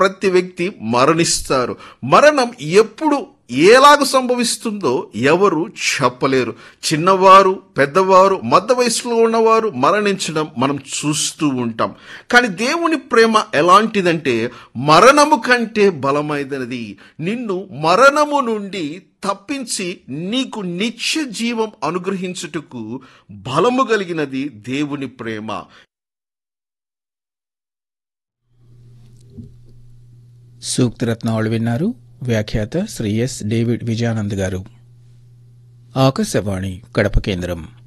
ప్రతి వ్యక్తి మరణిస్తారు మరణం ఎప్పుడు ఎలాగ సంభవిస్తుందో ఎవరు చెప్పలేరు చిన్నవారు పెద్దవారు మధ్య వయసులో ఉన్నవారు మరణించడం మనం చూస్తూ ఉంటాం కానీ దేవుని ప్రేమ ఎలాంటిదంటే మరణము కంటే బలమైనది నిన్ను మరణము నుండి తప్పించి నీకు నిత్య జీవం అనుగ్రహించుటకు బలము కలిగినది దేవుని ప్రేమ సూక్తిరత్నావళి విన్నారు వ్యాఖ్యాత శ్రీ ఎస్ డేవిడ్ విజయానంద్ గారు ఆకాశవాణి కడప కేంద్రం